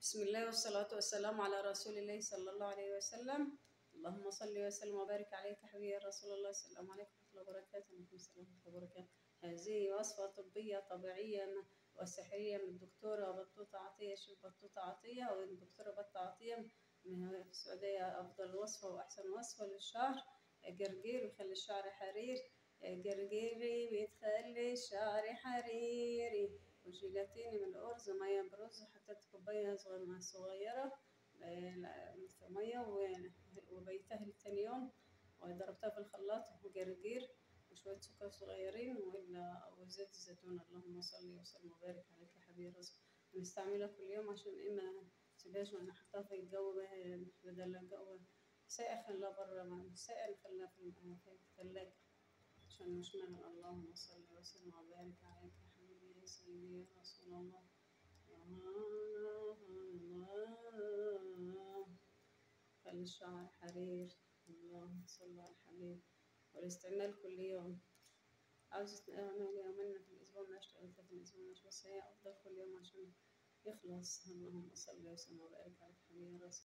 بسم الله والصلاة والسلام على رسول الله صلى الله عليه وسلم اللهم صل وسلم وبارك عليك حبيبي يا رسول الله السلام عليكم ورحمة الله وبركاته وعليكم السلام ورحمة الله وبركاته هذه وصفة طبية طبيعية وسحرية من الدكتورة بطوطة عطية شوف بطوطة عطية والدكتورة بطة عطية من في السعودية أفضل وصفة وأحسن وصفة للشعر جرجير بيخلي الشعر حرير جرجيري بتخلي الشعر حريري وجيلاتيني من الأرز مية برز حطيت كوباية صغيرة صغيرة آه، في مية و- وبيتها لتاني يوم وضربتها في الخلاط وجرجير وشوية سكر صغيرين ولا وزيت الزيتون اللهم صل وسلم وبارك عليك يا حبيبي الرسول بنستعملها كل يوم عشان ايه ما تسيبهاش وانا حطها في الجو بقى بدل الجو ساقع خليها بره ما ساقع خليها في الم- في التلاجة عشان مش من اللهم صل وسلم وبارك عليك يا حبيبي يا سيدي يا رسول الله الله خلي الشعر حرير اللهم صل على الحبيب والاستعمال كل يوم عاوزة أعمل يومين في الأسبوع ما اشتغلت في الأسبوع مش بس هي أفضل كل يوم عشان يخلص اللهم صل وسلم وبارك على حبيبي يا رسول